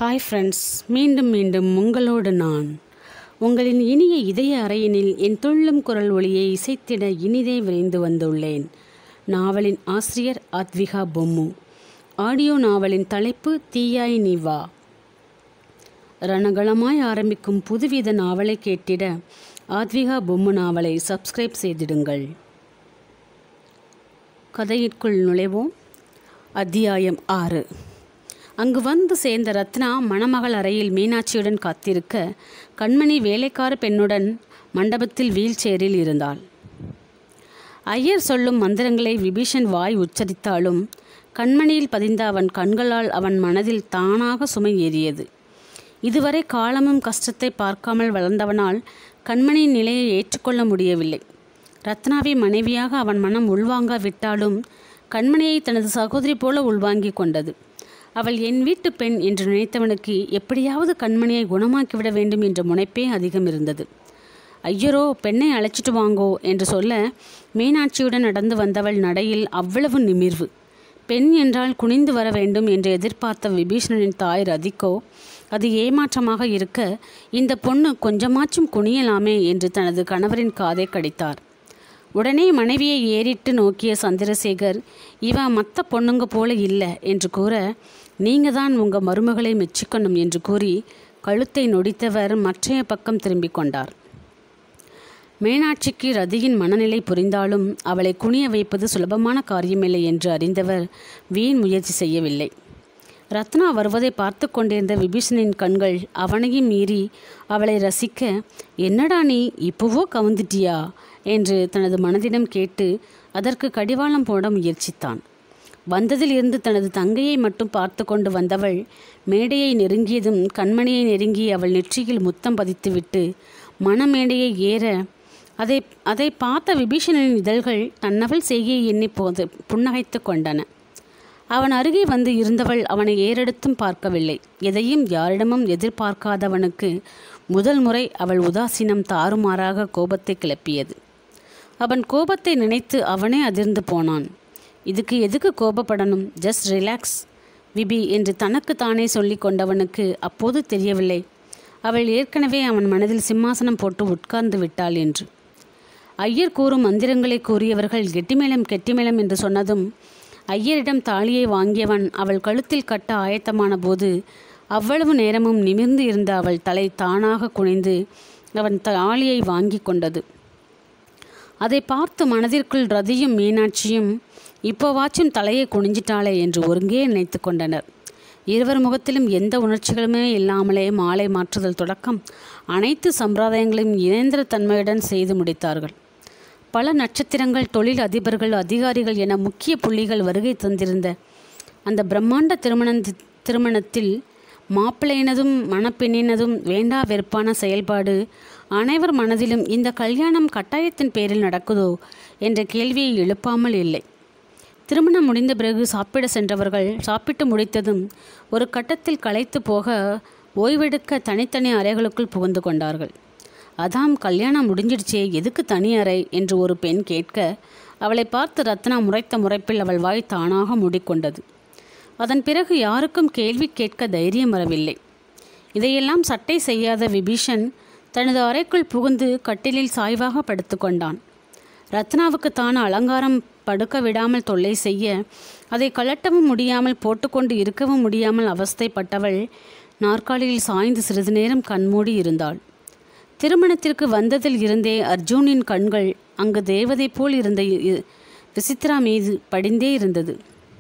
hi friends மீண்டும் மீண்டும் உங்களோடு நான் உங்களின் இனிய இதய அறையினில் என் துள்ளும் குரல் ஒளியை இசைத்திட இனிதே விரைந்து வந்துள்ளேன் நாவலின் ஆசிரியர் அத்விகா பொம்மு ஆடியோ நாவலின் தலைப்பு தீயாய் நிவா ரணகளமாய் ஆரம்பிக்கும் புதுவித நாவலை கேட்டிட ஆத்விகா பொம்மு நாவலை சப்ஸ்கிரைப் செய்திடுங்கள் கதையிற்குள் நுழைவோம் அத்தியாயம் ஆறு அங்கு வந்து சேர்ந்த ரத்னா மணமகள் அறையில் மீனாட்சியுடன் காத்திருக்க கண்மணி வேலைக்கார பெண்ணுடன் மண்டபத்தில் வீல் சேரில் இருந்தாள் ஐயர் சொல்லும் மந்திரங்களை விபீஷன் வாய் உச்சரித்தாலும் கண்மணியில் பதிந்த அவன் கண்களால் அவன் மனதில் தானாக சுமை ஏறியது இதுவரை காலமும் கஷ்டத்தை பார்க்காமல் வளர்ந்தவனால் கண்மணியின் நிலையை ஏற்றுக்கொள்ள முடியவில்லை ரத்னாவை மனைவியாக அவன் மனம் உள்வாங்காவிட்டாலும் கண்மணியை தனது சகோதரி போல உள்வாங்கிக் கொண்டது அவள் என் வீட்டு பெண் என்று நினைத்தவனுக்கு எப்படியாவது கண்மணியை குணமாக்கிவிட வேண்டும் என்ற முனைப்பே அதிகம் இருந்தது ஐயரோ பெண்ணை அழைச்சிட்டு வாங்கோ என்று சொல்ல மீனாட்சியுடன் நடந்து வந்தவள் நடையில் அவ்வளவு நிமிர்வு பெண் என்றால் குனிந்து வர வேண்டும் என்று எதிர்பார்த்த விபீஷணனின் தாய் ரதிக்கோ அது ஏமாற்றமாக இருக்க இந்த பொண்ணு கொஞ்சமாச்சும் குனியலாமே என்று தனது கணவரின் காதை கடித்தார் உடனே மனைவியை ஏறிட்டு நோக்கிய சந்திரசேகர் இவ மற்ற பொண்ணுங்க போல இல்லை என்று கூற நீங்க தான் உங்க மருமகளை மெச்சிக்கணும் என்று கூறி கழுத்தை நொடித்தவர் மற்றைய பக்கம் திரும்பிக் கொண்டார் மீனாட்சிக்கு ரதியின் மனநிலை புரிந்தாலும் அவளை குனிய வைப்பது சுலபமான காரியமில்லை என்று அறிந்தவர் வீண் முயற்சி செய்யவில்லை ரத்னா வருவதை பார்த்து கொண்டிருந்த விபீஷனின் கண்கள் அவனையும் மீறி அவளை ரசிக்க என்னடா நீ இப்போவோ கவுந்துட்டியா என்று தனது மனதிடம் கேட்டு அதற்கு கடிவாளம் போட முயற்சித்தான் வந்ததில் இருந்து தனது தங்கையை மட்டும் பார்த்து கொண்டு வந்தவள் மேடையை நெருங்கியதும் கண்மணியை நெருங்கி அவள் நெற்றியில் முத்தம் பதித்துவிட்டு மணமேடையை ஏற அதை அதை பார்த்த விபீஷணனின் இதழ்கள் தன்னவள் செய்கையை எண்ணி போது புன்னகைத்து கொண்டன அவன் அருகே வந்து இருந்தவள் அவனை ஏறெடுத்தும் பார்க்கவில்லை எதையும் யாரிடமும் எதிர்பார்க்காதவனுக்கு முதல் முறை அவள் உதாசீனம் தாறுமாறாக கோபத்தை கிளப்பியது அவன் கோபத்தை நினைத்து அவனே அதிர்ந்து போனான் இதுக்கு எதுக்கு கோபப்படணும் ஜஸ்ட் ரிலாக்ஸ் விபி என்று தனக்கு தானே சொல்லி கொண்டவனுக்கு அப்போது தெரியவில்லை அவள் ஏற்கனவே அவன் மனதில் சிம்மாசனம் போட்டு உட்கார்ந்து விட்டாள் என்று ஐயர் கூறும் மந்திரங்களை கூறியவர்கள் கெட்டிமேளம் கெட்டிமேளம் என்று சொன்னதும் ஐயரிடம் தாலியை வாங்கியவன் அவள் கழுத்தில் கட்ட ஆயத்தமான போது அவ்வளவு நேரமும் நிமிர்ந்து இருந்த அவள் தலை தானாக குனிந்து அவன் தாலியை வாங்கி கொண்டது அதை பார்த்து மனதிற்குள் ரதியும் மீனாட்சியும் இப்போவாச்சும் தலையை குனிஞ்சிட்டாளே என்று ஒருங்கே நினைத்து கொண்டனர் இருவர் முகத்திலும் எந்த உணர்ச்சிகளுமே இல்லாமலே மாலை மாற்றுதல் தொடக்கம் அனைத்து சம்பிரதாயங்களையும் இணைந்திர தன்மையுடன் செய்து முடித்தார்கள் பல நட்சத்திரங்கள் தொழில் அதிபர்கள் அதிகாரிகள் என முக்கிய புள்ளிகள் வருகை தந்திருந்த அந்த பிரம்மாண்ட திருமண திருமணத்தில் மாப்பிள்ளையினதும் மணப்பெண்ணினதும் வேண்டா வெறுப்பான செயல்பாடு அனைவர் மனதிலும் இந்த கல்யாணம் கட்டாயத்தின் பேரில் நடக்குதோ என்ற கேள்வியை எழுப்பாமல் இல்லை திருமணம் முடிந்த பிறகு சாப்பிட சென்றவர்கள் சாப்பிட்டு முடித்ததும் ஒரு கட்டத்தில் களைத்து போக ஓய்வெடுக்க தனித்தனி அறைகளுக்குள் புகுந்து கொண்டார்கள் அதாம் கல்யாணம் முடிஞ்சிடுச்சே எதுக்கு தனி அறை என்று ஒரு பெண் கேட்க அவளை பார்த்து ரத்னா முறைத்த முறைப்பில் அவள் வாய் தானாக மூடிக்கொண்டது அதன் பிறகு யாருக்கும் கேள்வி கேட்க தைரியம் வரவில்லை இதையெல்லாம் சட்டை செய்யாத விபீஷன் தனது அறைக்குள் புகுந்து கட்டிலில் சாய்வாக படுத்துக்கொண்டான் ரத்னாவுக்கு தான் அலங்காரம் படுக்க விடாமல் தொல்லை செய்ய அதை கலட்டவும் முடியாமல் போட்டுக்கொண்டு இருக்கவும் முடியாமல் அவஸ்தைப்பட்டவள் நாற்காலியில் சாய்ந்து சிறிது நேரம் கண்மூடி இருந்தாள் திருமணத்திற்கு வந்ததில் இருந்தே அர்ஜுனின் கண்கள் அங்கு தேவதை போல் இருந்த விசித்ரா மீது படிந்தே இருந்தது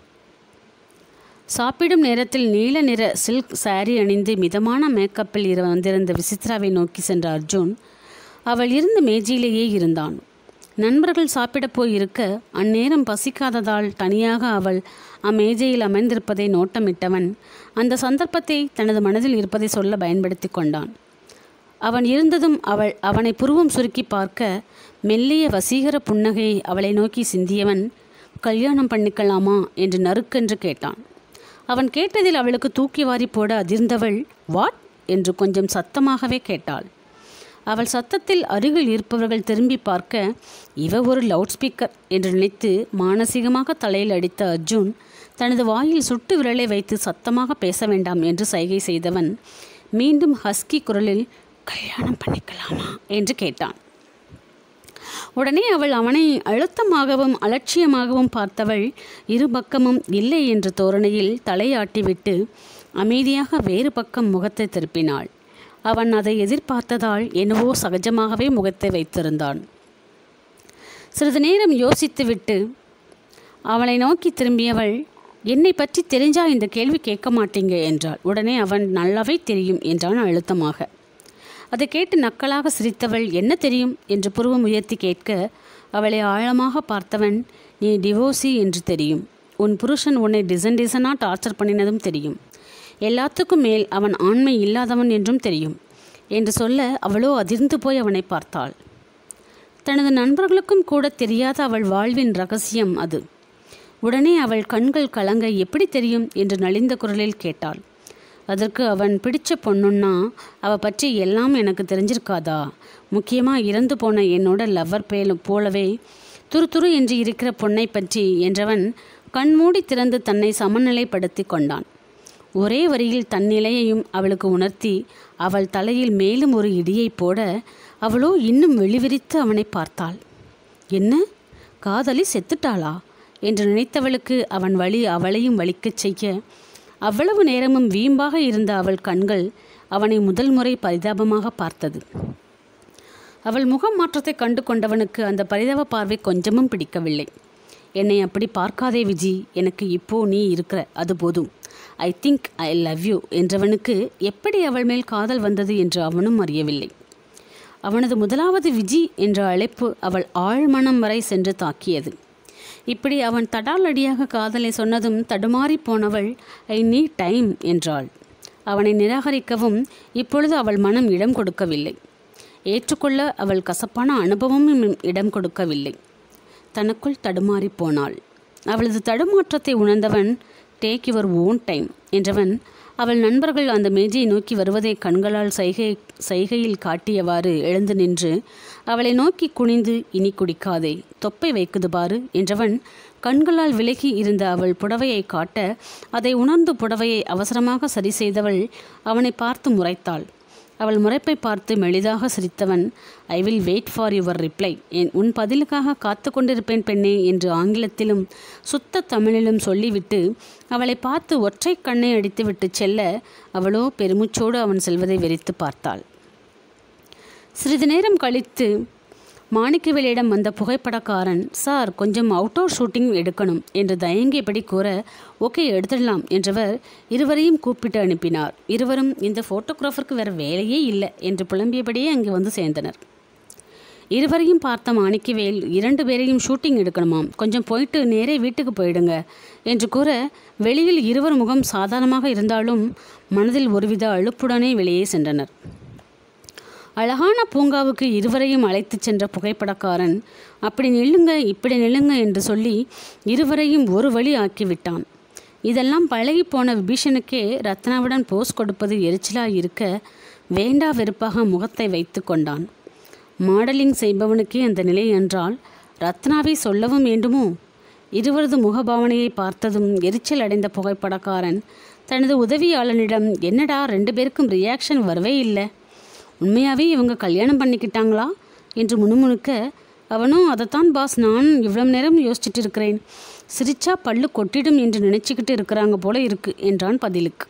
சாப்பிடும் நேரத்தில் நீல நிற சில்க் சாரி அணிந்து மிதமான மேக்கப்பில் இரு வந்திருந்த விசித்ராவை நோக்கி சென்ற அர்ஜுன் அவள் இருந்த மேஜையிலேயே இருந்தான் நண்பர்கள் சாப்பிடப் போயிருக்க அந்நேரம் பசிக்காததால் தனியாக அவள் அம்மேஜையில் அமைந்திருப்பதை நோட்டமிட்டவன் அந்த சந்தர்ப்பத்தை தனது மனதில் இருப்பதை சொல்ல பயன்படுத்தி கொண்டான் அவன் இருந்ததும் அவள் அவனை புருவம் சுருக்கி பார்க்க மெல்லிய வசீகர புன்னகையை அவளை நோக்கி சிந்தியவன் கல்யாணம் பண்ணிக்கலாமா என்று நறுக்கென்று கேட்டான் அவன் கேட்டதில் அவளுக்கு தூக்கி வாரி போட அதிர்ந்தவள் வாட் என்று கொஞ்சம் சத்தமாகவே கேட்டாள் அவள் சத்தத்தில் அருகில் இருப்பவர்கள் திரும்பி பார்க்க இவ ஒரு லவுட் ஸ்பீக்கர் என்று நினைத்து மானசீகமாக தலையில் அடித்த அர்ஜுன் தனது வாயில் சுட்டு விரலை வைத்து சத்தமாக பேச வேண்டாம் என்று சைகை செய்தவன் மீண்டும் ஹஸ்கி குரலில் கல்யாணம் பண்ணிக்கலாமா என்று கேட்டான் உடனே அவள் அவனை அழுத்தமாகவும் அலட்சியமாகவும் பார்த்தவள் இரு பக்கமும் இல்லை என்ற தோரணையில் தலையாட்டிவிட்டு அமைதியாக வேறு பக்கம் முகத்தை திருப்பினாள் அவன் அதை எதிர்பார்த்ததால் என்னவோ சகஜமாகவே முகத்தை வைத்திருந்தான் சிறிது நேரம் யோசித்துவிட்டு அவளை நோக்கி திரும்பியவள் என்னை பற்றி தெரிஞ்சா இந்த கேள்வி கேட்க மாட்டீங்க என்றாள் உடனே அவன் நல்லாவே தெரியும் என்றான் அழுத்தமாக அதை கேட்டு நக்கலாக சிரித்தவள் என்ன தெரியும் என்று புருவம் உயர்த்தி கேட்க அவளை ஆழமாக பார்த்தவன் நீ டிவோர்ஸி என்று தெரியும் உன் புருஷன் உன்னை டிசன் டிசனாக டார்ச்சர் பண்ணினதும் தெரியும் எல்லாத்துக்கும் மேல் அவன் ஆண்மை இல்லாதவன் என்றும் தெரியும் என்று சொல்ல அவளோ அதிர்ந்து போய் அவனை பார்த்தாள் தனது நண்பர்களுக்கும் கூட தெரியாத அவள் வாழ்வின் ரகசியம் அது உடனே அவள் கண்கள் கலங்க எப்படி தெரியும் என்று நலிந்த குரலில் கேட்டாள் அதற்கு அவன் பிடிச்ச பொண்ணுன்னா அவ பற்றி எல்லாம் எனக்கு தெரிஞ்சிருக்காதா முக்கியமாக இறந்து போன என்னோட லவ்வர் பேல போலவே துரு துரு என்று இருக்கிற பொண்ணை பற்றி என்றவன் கண்மூடி திறந்து தன்னை சமநிலைப்படுத்தி கொண்டான் ஒரே வரியில் தன் நிலையையும் அவளுக்கு உணர்த்தி அவள் தலையில் மேலும் ஒரு இடியை போட அவளோ இன்னும் வெளிவிரித்து அவனை பார்த்தாள் என்ன காதலி செத்துட்டாளா என்று நினைத்தவளுக்கு அவன் வழி அவளையும் வலிக்கச் செய்ய அவ்வளவு நேரமும் வீம்பாக இருந்த அவள் கண்கள் அவனை முதல் முறை பரிதாபமாக பார்த்தது அவள் முகம் மாற்றத்தை கண்டு கொண்டவனுக்கு அந்த பரிதாப பார்வை கொஞ்சமும் பிடிக்கவில்லை என்னை அப்படி பார்க்காதே விஜி எனக்கு இப்போ நீ இருக்கிற அது போதும் I think I love you என்றவனுக்கு எப்படி அவள் மேல் காதல் வந்தது என்று அவனும் அறியவில்லை அவனது முதலாவது விஜி என்ற அழைப்பு அவள் ஆழ்மனம் வரை சென்று தாக்கியது இப்படி அவன் தடாலடியாக காதலை சொன்னதும் தடுமாறி போனவள் ஐ நீட் டைம் என்றாள் அவனை நிராகரிக்கவும் இப்பொழுது அவள் மனம் இடம் கொடுக்கவில்லை ஏற்றுக்கொள்ள அவள் கசப்பான அனுபவமும் இடம் கொடுக்கவில்லை தனக்குள் தடுமாறி போனாள் அவளது தடுமாற்றத்தை உணர்ந்தவன் டேக் யுவர் ஓன் டைம் என்றவன் அவள் நண்பர்கள் அந்த மேஜையை நோக்கி வருவதை கண்களால் சைகை சைகையில் காட்டியவாறு எழுந்து நின்று அவளை நோக்கி குனிந்து இனி குடிக்காதே தொப்பை வைக்குது பாரு என்றவன் கண்களால் விலகி இருந்த அவள் புடவையை காட்ட அதை உணர்ந்து புடவையை அவசரமாக சரி செய்தவள் அவனை பார்த்து முறைத்தாள் அவள் முறைப்பை பார்த்து மெளிதாக சிரித்தவன் I will wait for your reply என் உன் பதிலுக்காக காத்து கொண்டிருப்பேன் பெண்ணே என்று ஆங்கிலத்திலும் சுத்த தமிழிலும் சொல்லிவிட்டு அவளை பார்த்து ஒற்றை கண்ணை அடித்துவிட்டு செல்ல அவளோ பெருமூச்சோடு அவன் செல்வதை வெறித்து பார்த்தாள் சிறிது நேரம் கழித்து மாணிக்கவேலியிடம் வந்த புகைப்படக்காரன் சார் கொஞ்சம் அவுட்டோர் ஷூட்டிங் எடுக்கணும் என்று தயங்கியபடி கூற ஓகே எடுத்துடலாம் என்றவர் இருவரையும் கூப்பிட்டு அனுப்பினார் இருவரும் இந்த ஃபோட்டோகிராஃபருக்கு வேறு வேலையே இல்லை என்று புலம்பியபடியே அங்கே வந்து சேர்ந்தனர் இருவரையும் பார்த்த மாணிக்கவேல் இரண்டு பேரையும் ஷூட்டிங் எடுக்கணுமாம் கொஞ்சம் போயிட்டு நேரே வீட்டுக்கு போயிடுங்க என்று கூற வெளியில் இருவர் முகம் சாதாரணமாக இருந்தாலும் மனதில் ஒருவித அழுப்புடனே வெளியே சென்றனர் அழகான பூங்காவுக்கு இருவரையும் அழைத்துச் சென்ற புகைப்படக்காரன் அப்படி நில்லுங்க இப்படி நில்லுங்க என்று சொல்லி இருவரையும் ஒரு வழி ஆக்கிவிட்டான் இதெல்லாம் பழகி போன விபீஷனுக்கே ரத்னாவுடன் போஸ் கொடுப்பது எரிச்சலாக இருக்க வேண்டா வெறுப்பாக முகத்தை வைத்து கொண்டான் மாடலிங் செய்பவனுக்கே அந்த நிலை என்றால் ரத்னாவை சொல்லவும் வேண்டுமோ இருவரது முகபாவனையை பார்த்ததும் எரிச்சல் அடைந்த புகைப்படக்காரன் தனது உதவியாளனிடம் என்னடா ரெண்டு பேருக்கும் ரியாக்ஷன் வரவே இல்லை உண்மையாகவே இவங்க கல்யாணம் பண்ணிக்கிட்டாங்களா என்று முணுமுணுக்க அவனும் அதைத்தான் பாஸ் நான் இவ்வளோ நேரம் யோசிச்சுட்டு இருக்கிறேன் சிரிச்சா பல்லு கொட்டிடும் என்று நினச்சிக்கிட்டு இருக்கிறாங்க போல இருக்கு என்றான் பதிலுக்கு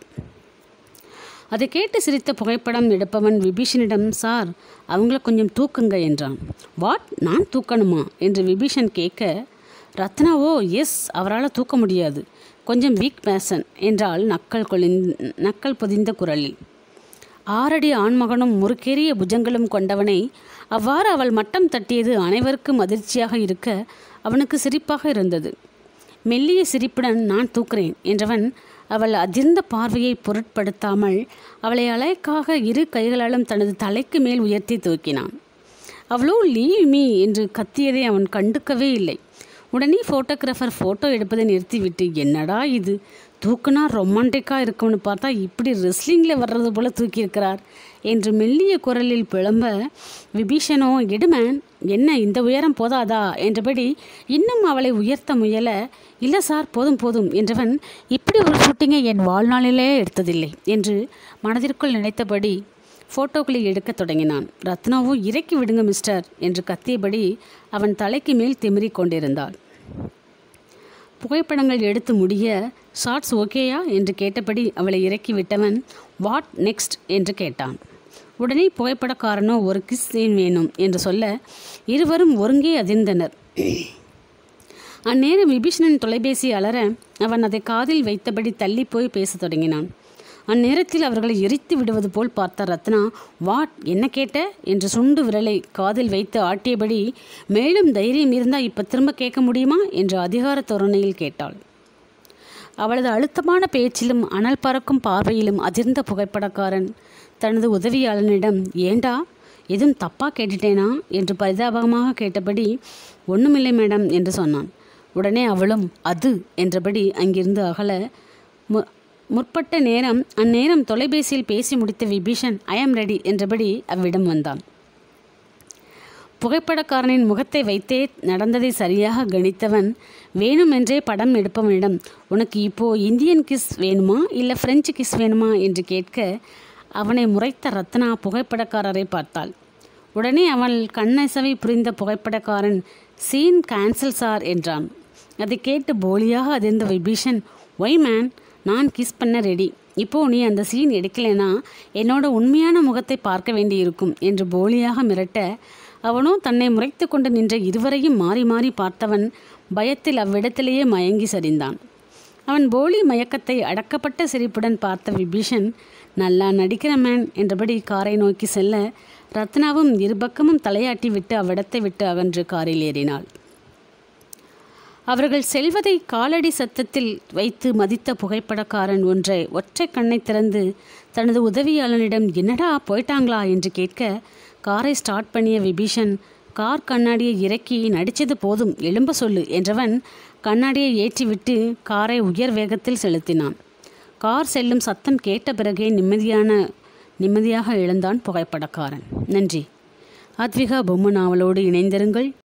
அதை கேட்டு சிரித்த புகைப்படம் எடுப்பவன் விபீஷனிடம் சார் அவங்கள கொஞ்சம் தூக்குங்க என்றான் வாட் நான் தூக்கணுமா என்று விபீஷன் கேட்க ரத்னாவோ எஸ் அவரால் தூக்க முடியாது கொஞ்சம் வீக் பேசன் என்றால் நக்கல் கொளிந் நக்கல் பொதிந்த குரலில் ஆறடி ஆண்மகனும் முறுக்கேறிய புஜங்களும் கொண்டவனை அவ்வாறு அவள் மட்டம் தட்டியது அனைவருக்கும் அதிர்ச்சியாக இருக்க அவனுக்கு சிரிப்பாக இருந்தது மெல்லிய சிரிப்புடன் நான் தூக்குறேன் என்றவன் அவள் அதிர்ந்த பார்வையை பொருட்படுத்தாமல் அவளை அலைக்காக இரு கைகளாலும் தனது தலைக்கு மேல் உயர்த்தி தூக்கினான் அவளோ லீவ் மீ என்று கத்தியதை அவன் கண்டுக்கவே இல்லை உடனே ஃபோட்டோகிராஃபர் ஃபோட்டோ எடுப்பதை நிறுத்திவிட்டு என்னடா இது தூக்குனா ரொமான்டிக்காக இருக்கும்னு பார்த்தா இப்படி ரெஸ்லிங்கில் வர்றது போல் தூக்கியிருக்கிறார் என்று மெல்லிய குரலில் புலம்ப விபீஷணோ இடுமேன் என்ன இந்த உயரம் போதாதா என்றபடி இன்னும் அவளை உயர்த்த முயல இல்லை சார் போதும் போதும் என்றவன் இப்படி ஒரு ஷூட்டிங்கை என் வாழ்நாளிலே எடுத்ததில்லை என்று மனதிற்குள் நினைத்தபடி ஃபோட்டோக்களை எடுக்கத் தொடங்கினான் ரத்னாவோ இறக்கி விடுங்க மிஸ்டர் என்று கத்தியபடி அவன் தலைக்கு மேல் திமிரிக் கொண்டிருந்தாள் புகைப்படங்கள் எடுத்து முடிய ஷார்ட்ஸ் ஓகேயா என்று கேட்டபடி அவளை இறக்கி விட்டவன் வாட் நெக்ஸ்ட் என்று கேட்டான் உடனே புகைப்படக்காரனோ ஒரு கிஸ் சீன் வேணும் என்று சொல்ல இருவரும் ஒருங்கே அதிர்ந்தனர் அந்நேரம் விபீஷணன் தொலைபேசி அலற அவன் அதை காதில் வைத்தபடி தள்ளி போய் பேசத் தொடங்கினான் அந்நேரத்தில் அவர்களை எரித்து விடுவது போல் பார்த்த ரத்னா வாட் என்ன கேட்ட என்று சுண்டு விரலை காதில் வைத்து ஆட்டியபடி மேலும் தைரியம் இருந்தால் இப்போ திரும்ப கேட்க முடியுமா என்று அதிகார தோரணையில் கேட்டாள் அவளது அழுத்தமான பேச்சிலும் அனல் பறக்கும் பார்வையிலும் அதிர்ந்த புகைப்படக்காரன் தனது உதவியாளனிடம் ஏண்டா எதுவும் தப்பாக கேட்டுட்டேனா என்று பரிதாபமாக கேட்டபடி ஒன்றுமில்லை மேடம் என்று சொன்னான் உடனே அவளும் அது என்றபடி அங்கிருந்து அகல மு முற்பட்ட நேரம் அந்நேரம் தொலைபேசியில் பேசி முடித்த விபீஷன் ஐ ஆம் ரெடி என்றபடி அவ்விடம் வந்தான் புகைப்படக்காரனின் முகத்தை வைத்தே நடந்ததை சரியாக கணித்தவன் வேணுமென்றே படம் எடுப்பவனிடம் உனக்கு இப்போ இந்தியன் கிஸ் வேணுமா இல்லை பிரெஞ்சு கிஸ் வேணுமா என்று கேட்க அவனை முறைத்த ரத்னா புகைப்படக்காரரை பார்த்தாள் உடனே அவள் கண்ணசவை புரிந்த புகைப்படக்காரன் சீன் கேன்சல் சார் என்றான் அதை கேட்டு போலியாக அதிர்ந்த விபீஷன் ஒய் மேன் நான் கிஸ் பண்ண ரெடி இப்போ நீ அந்த சீன் எடுக்கலைனா என்னோட உண்மையான முகத்தை பார்க்க வேண்டியிருக்கும் என்று போலியாக மிரட்ட அவனோ தன்னை முறைத்து கொண்டு நின்ற இருவரையும் மாறி மாறி பார்த்தவன் பயத்தில் அவ்விடத்திலேயே மயங்கி சரிந்தான் அவன் போலி மயக்கத்தை அடக்கப்பட்ட சிரிப்புடன் பார்த்த விபீஷன் நல்லா நடிக்கிற மேன் என்றபடி காரை நோக்கி செல்ல ரத்னாவும் இருபக்கமும் தலையாட்டி விட்டு அவ்விடத்தை விட்டு அகன்று காரில் ஏறினாள் அவர்கள் செல்வதை காலடி சத்தத்தில் வைத்து மதித்த புகைப்படக்காரன் ஒன்றை ஒற்றை கண்ணை திறந்து தனது உதவியாளனிடம் என்னடா போயிட்டாங்களா என்று கேட்க காரை ஸ்டார்ட் பண்ணிய விபீஷன் கார் கண்ணாடியை இறக்கி நடித்தது போதும் எழும்ப சொல்லு என்றவன் கண்ணாடியை ஏற்றிவிட்டு காரை உயர் வேகத்தில் செலுத்தினான் கார் செல்லும் சத்தம் கேட்ட பிறகே நிம்மதியான நிம்மதியாக எழுந்தான் புகைப்படக்காரன் நன்றி ஆத்விகா பொம்மை நாவலோடு இணைந்திருங்கள்